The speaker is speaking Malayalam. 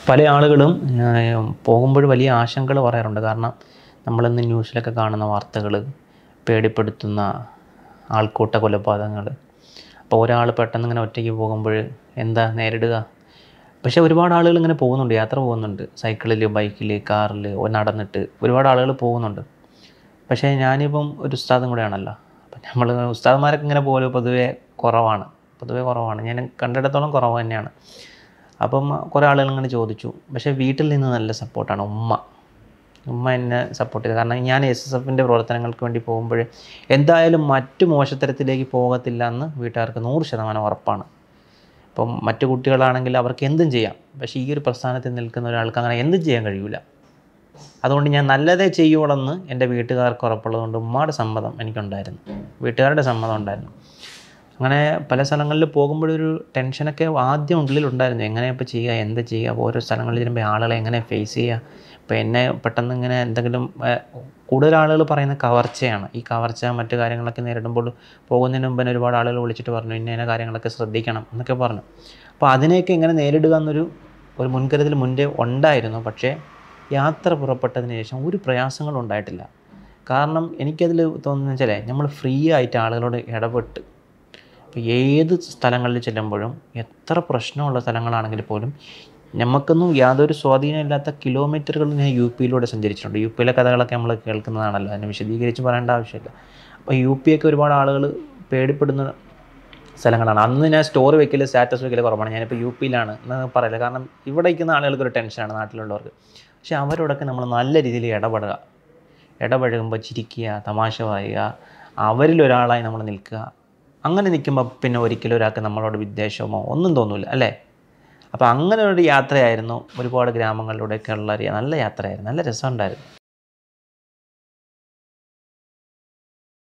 പല ആളുകളും പോകുമ്പോൾ വലിയ ആശങ്കകൾ പറയാറുണ്ട് കാരണം നമ്മളിന്ന് ന്യൂസിലൊക്കെ കാണുന്ന വാർത്തകൾ പേടിപ്പെടുത്തുന്ന ആൾക്കൂട്ട കൊലപാതകങ്ങൾ അപ്പോൾ ഒരാൾ പെട്ടെന്ന് ഇങ്ങനെ ഒറ്റയ്ക്ക് പോകുമ്പോൾ എന്താ നേരിടുക പക്ഷേ ഒരുപാട് ആളുകൾ ഇങ്ങനെ പോകുന്നുണ്ട് യാത്ര പോകുന്നുണ്ട് സൈക്കിളിൽ ബൈക്കിൽ കാറിൽ നടന്നിട്ട് ഒരുപാട് ആളുകൾ പോകുന്നുണ്ട് പക്ഷേ ഞാനിപ്പം ഒരു ഉസ്താദും കൂടെയാണല്ലോ അപ്പം നമ്മൾ ഉസ്താദ്മാരൊക്കെ ഇങ്ങനെ പോലും പൊതുവേ കുറവാണ് പൊതുവേ കുറവാണ് ഞാൻ കണ്ടിടത്തോളം കുറവ് തന്നെയാണ് അപ്പം കുറേ ആളുകൾ ഇങ്ങനെ ചോദിച്ചു പക്ഷേ വീട്ടിൽ നിന്ന് നല്ല സപ്പോർട്ടാണ് ഉമ്മ ഉമ്മ എന്നെ സപ്പോർട്ട് ചെയ്തു കാരണം ഞാൻ എസ് എസ് എഫിൻ്റെ പ്രവർത്തനങ്ങൾക്ക് വേണ്ടി പോകുമ്പോൾ എന്തായാലും മറ്റു മോശത്തരത്തിലേക്ക് പോകത്തില്ല എന്ന് വീട്ടുകാർക്ക് നൂറ് ശതമാനം ഉറപ്പാണ് ഇപ്പം മറ്റു കുട്ടികളാണെങ്കിൽ അവർക്ക് എന്തും ചെയ്യാം പക്ഷേ ഈ ഒരു പ്രസ്ഥാനത്തിൽ നിൽക്കുന്ന ഒരാൾക്ക് അങ്ങനെ എന്തും ചെയ്യാൻ കഴിയില്ല അതുകൊണ്ട് ഞാൻ നല്ലതേ ചെയ്യുള്ളെന്ന് എൻ്റെ വീട്ടുകാർക്ക് ഉറപ്പുള്ളതുകൊണ്ട് ഉമ്മയുടെ സമ്മതം എനിക്കുണ്ടായിരുന്നു വീട്ടുകാരുടെ സമ്മതം ഉണ്ടായിരുന്നു അങ്ങനെ പല സ്ഥലങ്ങളിൽ പോകുമ്പോഴൊരു ടെൻഷനൊക്കെ ആദ്യം ഉള്ളിലുണ്ടായിരുന്നു എങ്ങനെ ഇപ്പോൾ ചെയ്യുക എന്ത് ചെയ്യുക ഓരോ സ്ഥലങ്ങളിൽ ചെല്ലുമ്പോൾ ആളുകളെ എങ്ങനെ ഫേസ് ചെയ്യുക ഇപ്പോൾ എന്നെ പെട്ടെന്ന് ഇങ്ങനെ എന്തെങ്കിലും ഏഹ്, കൂടുതൽ ആളുകൾ പറയുന്ന കവർച്ചയാണ് ഈ കവർച്ച മറ്റു കാര്യങ്ങളൊക്കെ നേരിടുമ്പോൾ പോകുന്നതിന് മുമ്പ് തന്നെ ഒരുപാട് ആളുകൾ വിളിച്ചിട്ട് പറഞ്ഞു ഇന്ന ഇന്ന കാര്യങ്ങളൊക്കെ ശ്രദ്ധിക്കണം എന്നൊക്കെ പറഞ്ഞു അപ്പോൾ അതിനെയൊക്കെ എങ്ങനെ നേരിടുക എന്നൊരു ഒരു മുൻകരുതൽ മുന്നേ ഉണ്ടായിരുന്നു പക്ഷേ യാത്ര പുറപ്പെട്ടതിന് ശേഷം ഒരു പ്രയാസങ്ങളും ഉണ്ടായിട്ടില്ല കാരണം എനിക്കതിൽ തോന്നുന്നത് വെച്ചാലേ നമ്മൾ ഫ്രീ ആയിട്ട് ആളുകളോട് ഇടപെട്ട് ഇപ്പോൾ ഏത് സ്ഥലങ്ങളിൽ ചെല്ലുമ്പോഴും എത്ര പ്രശ്നമുള്ള സ്ഥലങ്ങളാണെങ്കിൽ പോലും നമുക്കൊന്നും യാതൊരു സ്വാധീനമില്ലാത്ത കിലോമീറ്ററുകൾ ഞാൻ യു പിയിലൂടെ സഞ്ചരിച്ചിട്ടുണ്ട് യു പിയിലെ കഥകളൊക്കെ നമ്മൾ കേൾക്കുന്നതാണല്ലോ അതിനെ വിശദീകരിച്ച് പറയേണ്ട ആവശ്യമില്ല അപ്പോൾ യു പി ഒക്കെ ഒരുപാട് ആളുകൾ പേടിപ്പെടുന്ന സ്ഥലങ്ങളാണ് അന്ന് ഞാൻ സ്റ്റോറി വെക്കൽ സ്റ്റാറ്റസ് വെക്കൽ കുറവാണ് ഞാനിപ്പോൾ യു പിയിലാണ് എന്ന് പറയില്ല കാരണം ഇവിടെ ഇരിക്കുന്ന ആളുകൾക്ക് ഒരു ടെൻഷനാണ് നാട്ടിലുള്ളവർക്ക് പക്ഷേ അവരോടൊക്കെ നമ്മൾ നല്ല രീതിയിൽ ഇടപെടുക ഇടപഴകുമ്പോൾ ചിരിക്കുക തമാശ പറയുക അവരിൽ ഒരാളായി നമ്മൾ നിൽക്കുക അങ്ങനെ നിൽക്കുമ്പോൾ പിന്നെ ഒരിക്കലും ഒരാൾക്ക് നമ്മളോട് വിദ്വേഷമോ ഒന്നും തോന്നില്ല അല്ലേ അപ്പോൾ അങ്ങനെ ഒരു യാത്രയായിരുന്നു ഒരുപാട് ഗ്രാമങ്ങളിലൂടെയൊക്കെ ഉള്ള ഒരു നല്ല യാത്രയായിരുന്നു നല്ല രസമുണ്ടായിരുന്നു